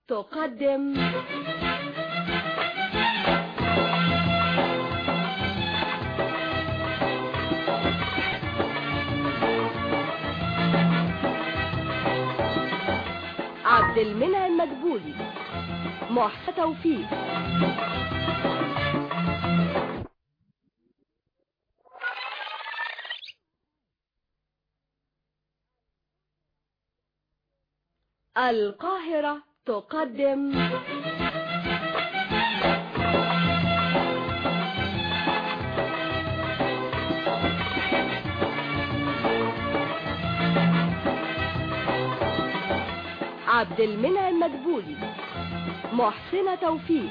تقدم عبد المنعم مدبولي محسن توفيق القاهرة تقدم عبد المنعم مدبولي محسنة توفيق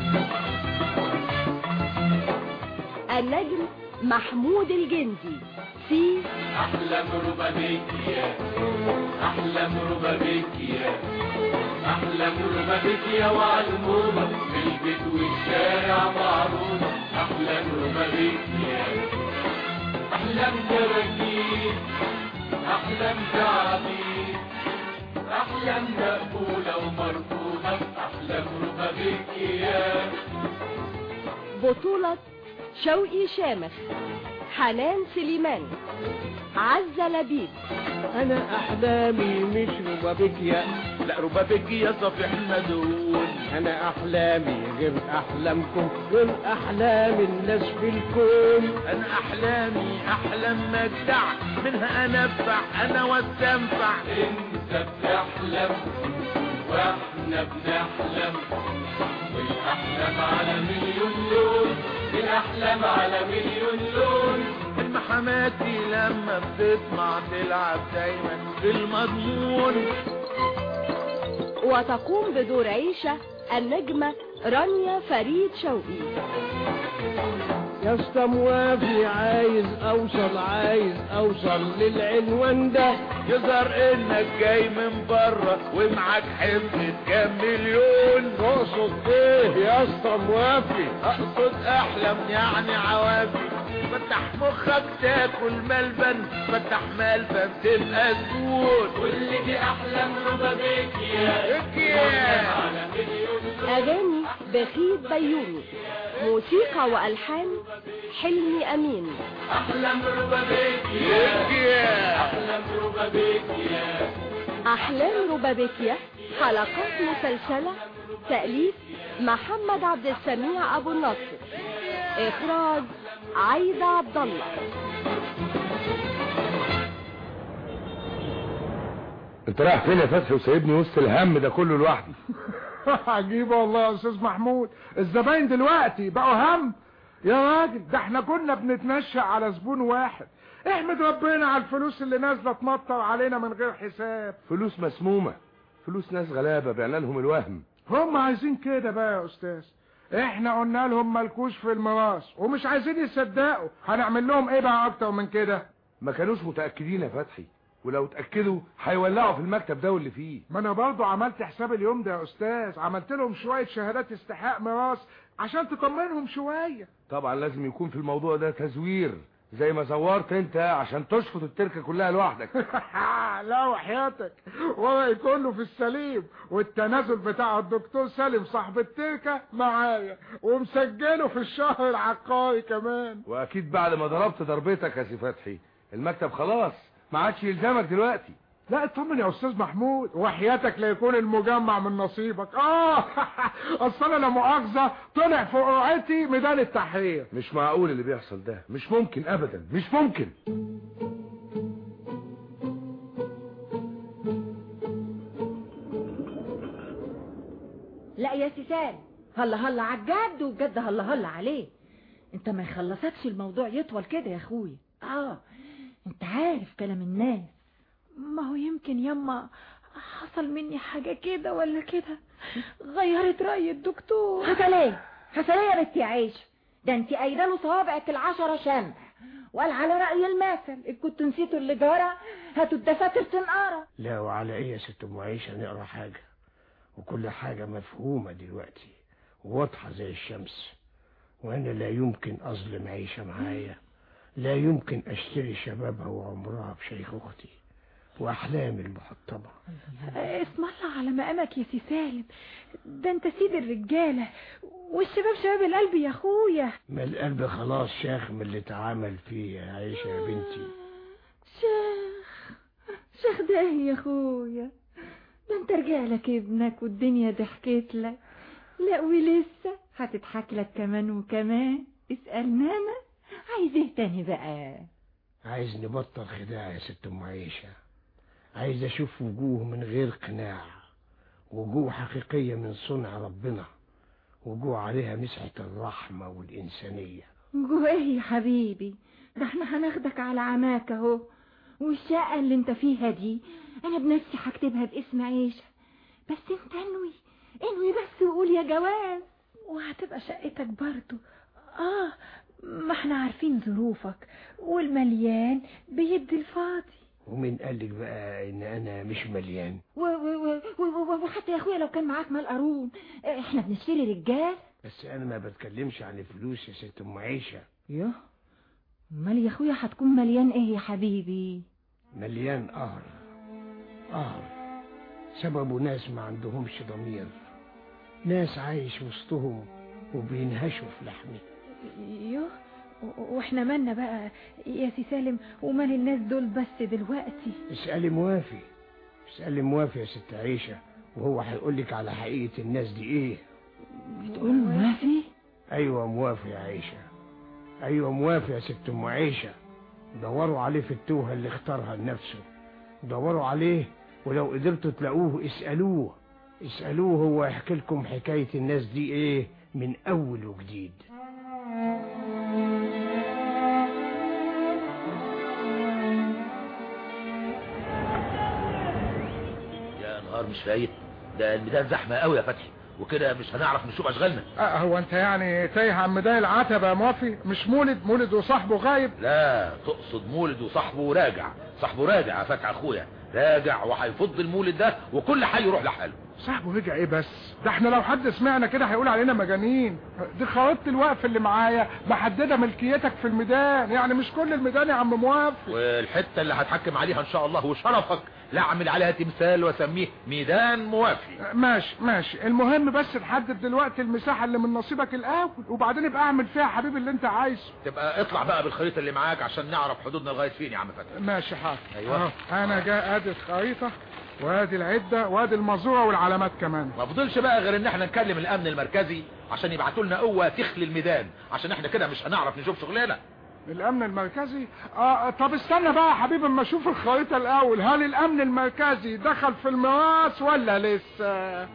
النجم محمود الجندي في أحلم ربابيك يا أحلم ربابيك يا أحلم ربابيك يا وعلمومة في البيت والشارع معروفة أحلم ربابيك يا أحلم كراكيب أحلم تعابير أحلم مقبولة ومرفوضة أحلم ربابيك يا بطولة شوقي شامخ حنان سليمان عزة لبيب انا احلامي مش ربابيكيا لا ربابيكيا صفيح مدون انا احلامي غير احلامكم غير احلام الناس في الكون انا احلامي احلام مجدع منها انفع انا واستنفع انت بتحلم واحنا بنحلم والاحلام على مليون لون الاحلام على مليون لون حماتي لما بتطمع تلعب دايما بالمضمون وتقوم بدور عيشة النجمة رانيا فريد شوقي يا اسطى موافي عايز اوصل عايز اوصل للعنوان ده يظهر انك جاي من بره ومعاك حفظ كام مليون تقصد ايه يا اسطى موافي اقصد احلم يعني عوافي فتح مخك تاكل ملبن فتح ملبن تبقى زبون واللي دي احلام ربابيك يا يا على مليون لون أغاني بخيت بيومي موسيقى وألحان حلمي أمين احلام ربابيك يا يا احلام ربابيك يا أحلام ربابيكيا حلقات مسلسلة تأليف محمد عبد السميع أبو النصر إخراج عايدة عبد الله انت رايح فين يا فتحي وسايبني وسط الهم ده كله لوحدي عجيبة والله يا استاذ محمود الزباين دلوقتي بقوا هم يا راجل ده احنا كنا بنتمشى على زبون واحد احمد ربنا على الفلوس اللي نازله تمطر علينا من غير حساب فلوس مسمومة فلوس ناس غلابة بعنا لهم الوهم هم عايزين كده بقى يا استاذ احنا قلنا لهم ملكوش في الميراث ومش عايزين يصدقوا هنعمل لهم ايه بقى اكتر من كده ما كانوش متأكدين يا فتحي ولو اتأكدوا هيولعوا في المكتب ده واللي فيه ما انا برضو عملت حساب اليوم ده يا استاذ عملت لهم شوية شهادات استحقاق ميراث عشان تطمنهم شوية طبعا لازم يكون في الموضوع ده تزوير زي ما زورت انت عشان تشفط التركة كلها لوحدك لا وحياتك ورقي كله في السليم والتنازل بتاع الدكتور سالم صاحب التركة معايا ومسجله في الشهر العقاري كمان واكيد بعد ما ضربت ضربتك يا سي فتحي المكتب خلاص ما عادش يلزمك دلوقتي لا اطمن يا استاذ محمود وحياتك لا يكون المجمع من نصيبك اه اصل انا لا مؤاخذه طلع في قرعتي ميدان التحرير مش معقول اللي بيحصل ده مش ممكن ابدا مش ممكن لا يا سيسان هلا هلا عالجد وبجد هلا هلا عليه انت ما يخلصكش الموضوع يطول كده يا اخوي اه انت عارف كلام الناس ما هو يمكن يما حصل مني حاجة كده ولا كده غيرت رأي الدكتور حصل ايه حصل ايه يا بنتي عيش ده انت قايله له صوابعك العشرة شمع وقال على رأي المثل ان كنت نسيتوا اللي جرى هاتوا الدفاتر تنقرا لا وعلى ايه يا ست ام عيشه نقرا حاجه وكل حاجه مفهومه دلوقتي واضحه زي الشمس وانا لا يمكن اظلم عيشه معايا لا يمكن اشتري شبابها وعمرها بشيخ اختي وأحلامي المحطمة اسم الله على مقامك يا سي سالم ده انت سيد الرجالة والشباب شباب القلب يا اخويا ما القلب خلاص شاخ من اللي اتعامل فيه يا عيشة يا بنتي شيخ شيخ ده ايه يا اخويا ده انت رجالك ابنك والدنيا ضحكت لك لا ولسه هتضحك لك كمان وكمان اسألنا انا عايز ايه تاني بقى عايز نبطل خداع يا ست ام عيشة عايز اشوف وجوه من غير قناع وجوه حقيقية من صنع ربنا وجوه عليها مسحة الرحمة والإنسانية جوه ايه يا حبيبي ده احنا هناخدك على عماك اهو والشقة اللي انت فيها دي انا بنفسي هكتبها باسم عيشة بس انت انوي انوي بس وقول يا جواز وهتبقى شقتك برضو اه ما احنا عارفين ظروفك والمليان بيدي الفاضي ومين قالك بقى ان انا مش مليان و- و- و- و- و- وحتى يا اخويا لو كان معاك مال قارون احنا بنشتري رجال بس انا ما بتكلمش عن الفلوس يا ست ام عيشة يوه امال يا اخويا هتكون مليان ايه يا حبيبي مليان قهر قهر سببه ناس ما عندهمش ضمير ناس عايش وسطهم وبينهشوا في لحمي يوه و- واحنا مالنا بقى يا سي سالم ومال الناس دول بس دلوقتي اسألي موافي اسألي موافي يا ست عيشة وهو هيقولك على حقيقة الناس دي ايه بتقول موافي ايوه موافي يا عيشة ايوه موافي يا ست ام عيشة دوروا عليه في التوهة اللي اختارها لنفسه دوروا عليه ولو قدرتوا تلاقوه اسألوه اسألوه هو يحكي لكم حكاية الناس دي ايه من اول وجديد يا نهار مش فايت ده الميدان زحمة قوي يا فتحي وكده مش هنعرف نشوف اشغالنا أه هو انت يعني تايه عن ميدان العتبة يا موافي مش مولد مولد وصاحبه غايب لا تقصد مولد وصاحبه راجع صاحبه راجع يا فتحي اخويا راجع وهيفض المولد ده وكل حي يروح لحاله صاحبه رجع ايه بس ده احنا لو حد سمعنا كده هيقول علينا مجانين دي خريطة الوقف اللي معايا محددة ملكيتك في الميدان يعني مش كل الميدان يا عم موافي والحتة اللي هتحكم عليها ان شاء الله وشرفك لا اعمل عليها تمثال واسميه ميدان موافي ماشي ماشي المهم بس نحدد دلوقتي المساحة اللي من نصيبك الاول وبعدين ابقى اعمل فيها حبيبي اللي انت عايزه تبقى اطلع بقى بالخريطة اللي معاك عشان نعرف حدودنا لغاية فين يا عم فتحي ماشي حاضر أيوة. أهو، انا جاي ادي الخريطة وادي العدة وادي المزورة والعلامات كمان ما فضلش بقى غير ان احنا نكلم الامن المركزي عشان يبعتوا لنا قوة تخلي الميدان عشان احنا كده مش هنعرف نشوف شغلنا الامن المركزي اه طب استنى بقى يا حبيبي اما اشوف الخريطة الاول هل الامن المركزي دخل في الميراث ولا لسه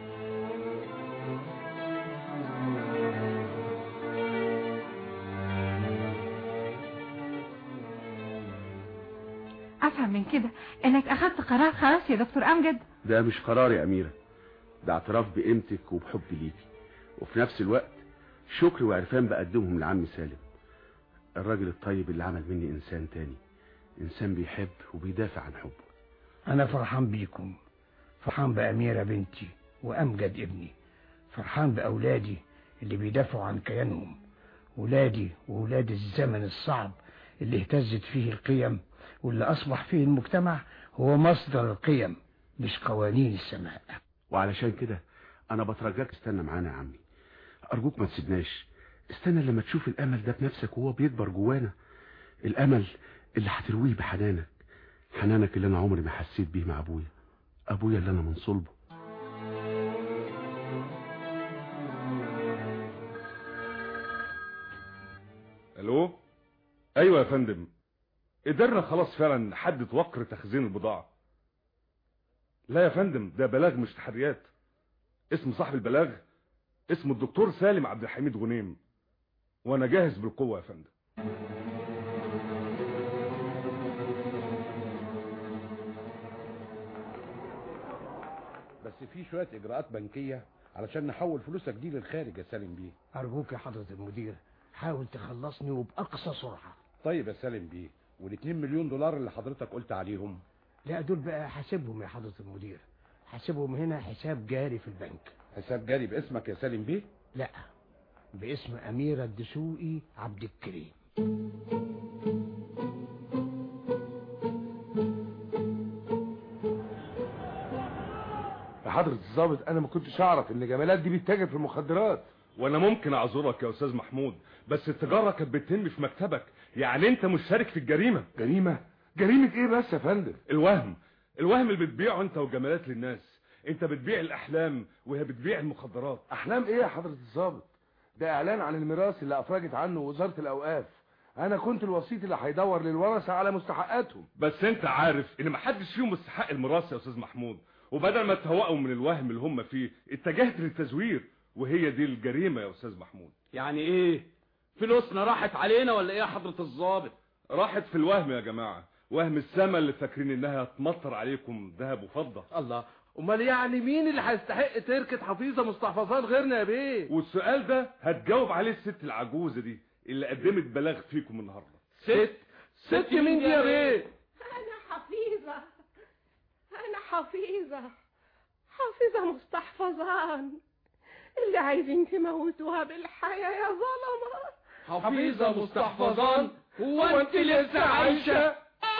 افهم من كده انك اخذت قرار خلاص يا دكتور امجد ده مش قرار يا أميرة ده اعتراف بقيمتك وبحبي ليكي وفي نفس الوقت شكر وعرفان بقدمهم لعم سالم الراجل الطيب اللي عمل مني إنسان تاني إنسان بيحب وبيدافع عن حبه انا فرحان بيكم فرحان بأميرة بنتي وأمجد ابني فرحان بأولادي اللي بيدافعوا عن كيانهم ولادي وولاد الزمن الصعب اللي اهتزت فيه القيم واللي أصبح فيه المجتمع هو مصدر القيم مش قوانين السماء وعلشان كده أنا بترجاك استنى معانا يا عمي أرجوك ما تسيبناش استنى لما تشوف الأمل ده بنفسك وهو بيكبر جوانا الأمل اللي هترويه بحنانك حنانك اللي أنا عمري ما حسيت بيه مع أبويا أبويا اللي أنا من صلبه الو ايوه يا فندم قدرنا خلاص فعلا نحدد وقر تخزين البضاعة لا يا فندم ده بلاغ مش تحريات اسم صاحب البلاغ اسمه الدكتور سالم عبد الحميد غنيم وانا جاهز بالقوة يا فندم بس في شوية إجراءات بنكية علشان نحول فلوسك دي للخارج يا سالم بيه أرجوك يا حضرة المدير حاول تخلصني وبأقصى سرعة طيب يا سالم بيه والاتنين مليون دولار اللي حضرتك قلت عليهم لا دول بقى حاسبهم يا حضرة المدير حاسبهم هنا حساب جاري في البنك حساب جاري باسمك يا سالم بيه لا باسم أميرة الدسوقي عبد الكريم حضرة الضابط انا ما كنتش اعرف ان جمالات دي بتتاجر في المخدرات وانا ممكن اعذرك يا استاذ محمود بس التجارة كانت بتتم في مكتبك يعني انت مشترك في الجريمة جريمة جريمة ايه بس يا فندم الوهم الوهم اللي بتبيعه انت وجمالات للناس انت بتبيع الاحلام وهي بتبيع المخدرات احلام ايه يا حضرة الضابط ده اعلان عن الميراث اللي افرجت عنه وزارة الاوقاف انا كنت الوسيط اللي هيدور للورثة على مستحقاتهم بس انت عارف ان محدش فيهم مستحق الميراث يا استاذ محمود وبدل ما تهوقوا من الوهم اللي هم فيه اتجهت للتزوير وهي دي الجريمة يا استاذ محمود يعني ايه فلوسنا راحت علينا ولا ايه يا حضرة الضابط راحت في الوهم يا جماعة وهم السما اللي فاكرين انها تمطر عليكم ذهب وفضة الله امال يعني مين اللي هيستحق تركة حفيظة مستحفظات غيرنا يا بيه والسؤال ده هتجاوب عليه الست العجوزة دي اللي قدمت بلاغ فيكم النهاردة ست ست مين دي يا بيه أنا حفيظة أنا حفيظة حفيظة مستحفظان اللي عايزين تموتوها بالحياة يا ظلمة حفيظة مستحفظان هو انت لسه عايشة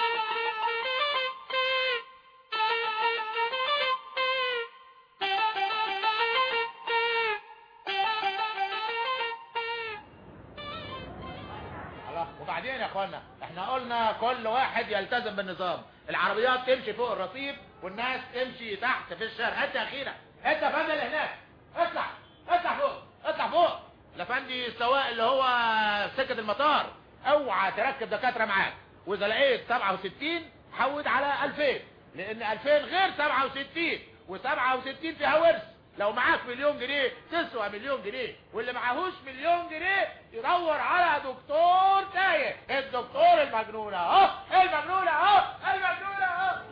الله وبعدين يا اخوانا احنا قلنا كل واحد يلتزم بالنظام العربيات تمشي فوق الرصيف والناس تمشي تحت في الشارع انت يا اخينا انت يا فندم اللي هناك اطلع اطلع فوق اطلع فوق لفندي السواق اللي هو سكة المطار اوعى تركب دكاترة معاك واذا لقيت 67 حود على 2000 لان 2000 غير 67 و67 فيها ورث لو معاك مليون جنيه تسوى مليون جنيه واللي معاهوش مليون جنيه يدور على دكتور تايه الدكتور المجنون اهو المجنون اهو المجنون اهو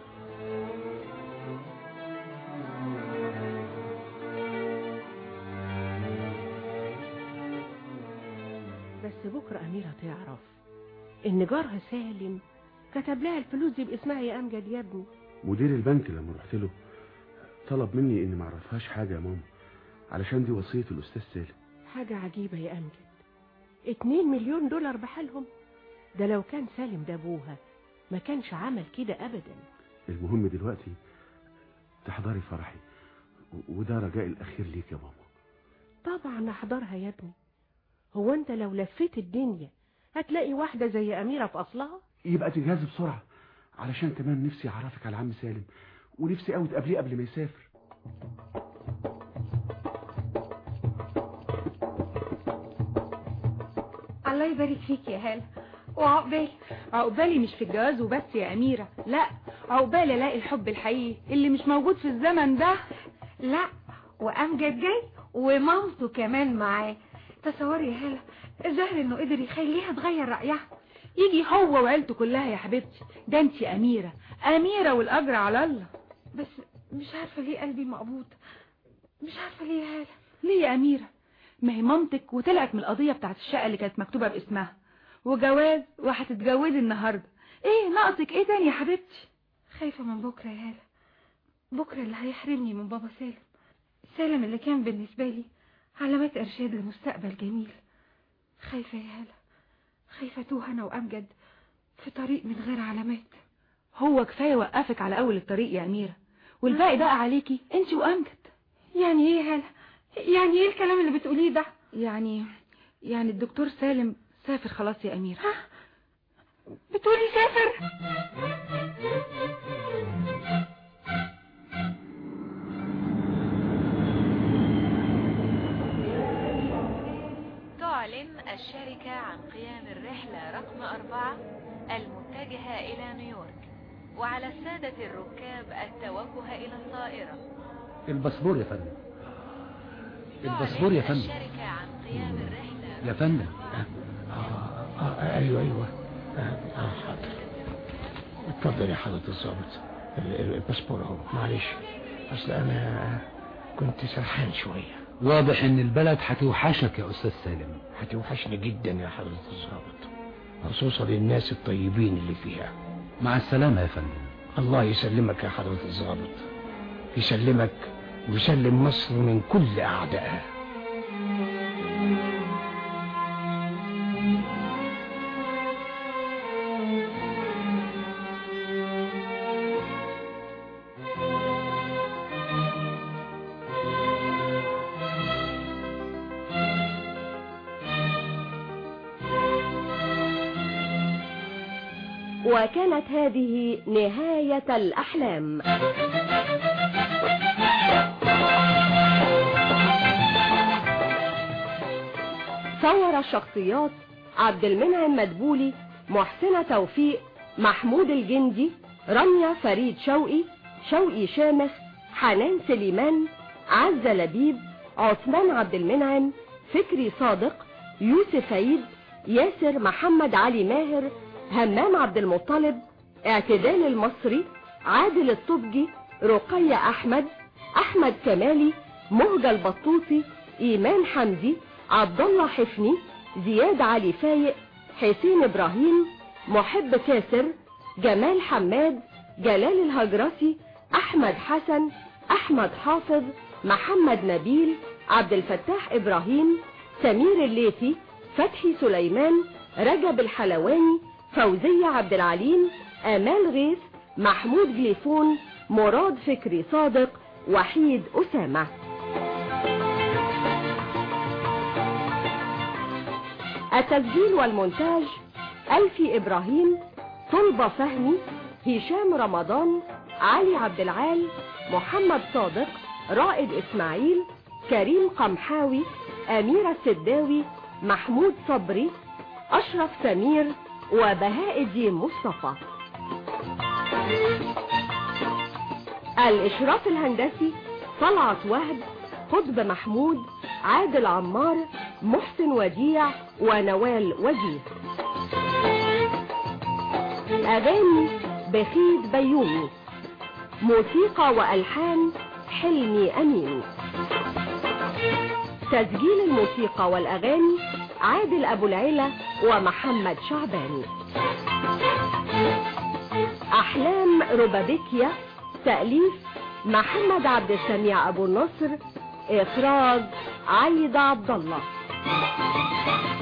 بس بكرة أميرة تعرف إن جارها سالم كتب لها الفلوس دي باسمها يا أمجد يا ابني مدير البنك لما رحت له طلب مني اني ما اعرفهاش حاجه يا ماما علشان دي وصيه الاستاذ سالم حاجة عجيبة يا أمجد اتنين مليون دولار بحالهم ده لو كان سالم ده أبوها ما كانش عمل كده أبدا المهم دلوقتي تحضري فرحي و- وده رجائي الاخير ليك يا ماما طبعا أحضرها يا ابني هو أنت لو لفيت الدنيا هتلاقي واحدة زي أميرة في أصلها يبقى تجهزي بسرعه علشان كمان نفسي اعرفك على عم سالم ونفسي قوي تقابليه قبل ما يسافر الله يبارك فيك يا هلا وعقبالي عقبالي مش في الجواز وبس يا أميرة لا عقبالي الاقي الحب الحقيقي اللي مش موجود في الزمن ده لا وامجد جاي ومامته كمان معاه تصوري يا هلا الظاهر انه قدر يخليها تغير رايها يجي هو وعيلته كلها يا حبيبتي ده انت أميرة أميرة والأجر على الله بس مش عارفه ليه قلبي مقبوض مش عارفه ليه يا هلا ليه يا أميرة ما هي مامتك وطلعت من القضية بتاعت الشقة اللي كانت مكتوبة باسمها وجواز وهتتجوزي النهاردة ايه ناقصك ايه تاني يا حبيبتي خايفه من بكره يا هلا بكره اللي هيحرمني من بابا سالم سالم اللي كان بالنسبه لي علامات ارشاد لمستقبل جميل خايفه يا هلا خايفه توه انا وامجد في طريق من غير علامات هو كفاية وقفك على أول الطريق يا أميرة والباقي بقى عليكي انت وأمجد يعني ايه يا هلا يعني ايه الكلام اللي بتقوليه ده يعني يعني الدكتور سالم سافر خلاص يا أميرة بتقولي سافر تعلن الشركة عن قيام الرحلة رقم أربعة المتجهة إلى نيويورك وعلى السادة الركاب التوجه إلى الطائرة الباسبور يا فندم الباسبور يا فندم الشركة عن قيام الرحلة يا فندم آه ايوه ايوه آه آه، حاضر اتفضل يا حضرة الضابط ال- ال- الباسبور اهو معلش اصل انا كنت سرحان شوية واضح ان البلد هتوحشك يا استاذ سالم هتوحشني جدا يا حضرة الضابط خصوصا للناس الطيبين اللي فيها مع السلامة يا فندم الله يسلمك يا حضرة الضابط يسلمك ويسلم مصر من كل أعدائها وكانت هذه نهاية الأحلام صور الشخصيات عبد المنعم مدبولي محسنة توفيق محمود الجندي رانيا فريد شوقي شوقي شامخ حنان سليمان عزة لبيب عثمان عبد المنعم فكري صادق يوسف عيد ياسر محمد علي ماهر همام عبد المطلب اعتدال المصري عادل الطبجي رقية احمد احمد كمالي مهجة البطوطي ايمان حمدي عبد الله حفني زياد علي فايق حسين ابراهيم محب كاسر جمال حماد جلال الهجرسي احمد حسن احمد حافظ محمد نبيل عبد الفتاح ابراهيم سمير الليثي فتحي سليمان رجب الحلواني فوزية عبد العليم امال غيث محمود جليفون مراد فكري صادق وحيد اسامه التسجيل والمونتاج ألفي إبراهيم طلبة فهمي هشام رمضان علي عبد العال محمد صادق رائد إسماعيل كريم قمحاوي أميرة السداوي محمود صبري أشرف سمير وبهاء الدين مصطفى الإشراف الهندسي طلعت وهب قطب محمود عادل عمار محسن وديع ونوال وجيه أغاني بخيت بيومي موسيقى وألحان حلمي أمين تسجيل الموسيقى والأغاني عادل أبو العلا ومحمد شعباني أحلام روبابيكيا تأليف محمد عبد السميع أبو النصر إخراج عايدة عبد الله